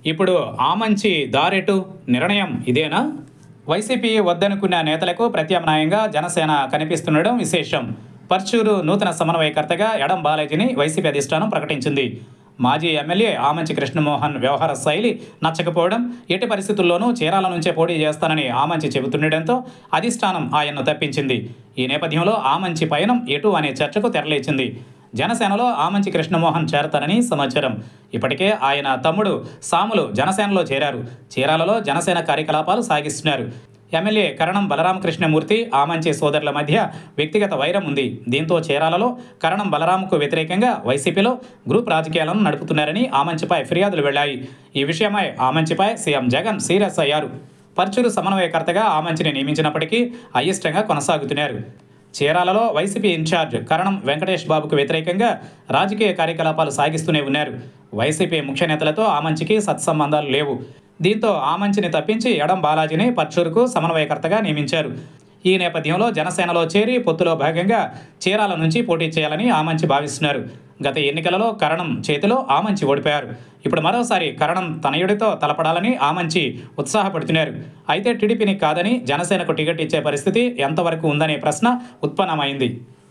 ఇప్పుడు ఆమంచి దారెటు నిర్ణయం ఇదేనా వైసీపీ వద్దనుకున్న నేతలకు ప్రత్యామ్నాయంగా జనసేన కనిపిస్తుండడం విశేషం పర్చూరు నూతన సమన్వయకర్తగా ఎడం బాలాజీని వైసీపీ అధిష్టానం ప్రకటించింది మాజీ ఎమ్మెల్యే ఆమంచి కృష్ణమోహన్ వ్యవహార శైలి నచ్చకపోవడం ఎట్టి పరిస్థితుల్లోనూ చీరాల నుంచే పోటీ చేస్తానని ఆమంచి చెబుతుండటంతో అధిష్టానం ఆయన్ను తప్పించింది ఈ నేపథ్యంలో ఆమంచి పయనం ఎటు అనే చర్చకు తెరలేచింది జనసేనలో ఆమంచి కృష్ణమోహన్ చేరతారని సమాచారం ఇప్పటికే ఆయన తమ్ముడు సాములు జనసేనలో చేరారు చీరాలలో జనసేన కార్యకలాపాలు సాగిస్తున్నారు ఎమ్మెల్యే కరణం బలరామకృష్ణమూర్తి ఆమంచి సోదరుల మధ్య వ్యక్తిగత వైరం ఉంది దీంతో చీరాలలో కరణం బలరాంకు వ్యతిరేకంగా వైసీపీలో గ్రూప్ రాజకీయాలను నడుపుతున్నారని ఆమంచిపై ఫిర్యాదులు వెళ్లాయి ఈ విషయమై ఆమంచిపై సీఎం జగన్ సీరియస్ అయ్యారు పర్చూరు సమన్వయకర్తగా ఆమంచిని నియమించినప్పటికీ అయిష్టంగా కొనసాగుతున్నారు చీరాలలో వైసీపీ ఇన్ఛార్జ్ కరణం వెంకటేష్ బాబుకు వ్యతిరేకంగా రాజకీయ కార్యకలాపాలు సాగిస్తూనే ఉన్నారు వైసీపీ ముఖ్య నేతలతో ఆమంచికి సత్సంబంధాలు లేవు దీంతో ఆమంచిని తప్పించి ఎడం బాలాజీని పర్చూరుకు సమన్వయకర్తగా నియమించారు ఈ నేపథ్యంలో జనసేనలో చేరి పొత్తులో భాగంగా చీరాల నుంచి పోటీ చేయాలని ఆమంచి భావిస్తున్నారు గత ఎన్నికలలో కరణం చేతిలో ఆమంచి ఓడిపోయారు ఇప్పుడు మరోసారి కరణం తనయుడితో తలపడాలని ఆమంచి ఉత్సాహపడుతున్నారు అయితే టీడీపీని కాదని జనసేనకు టికెట్ ఇచ్చే పరిస్థితి ఎంతవరకు ఉందనే ప్రశ్న ఉత్పన్నమైంది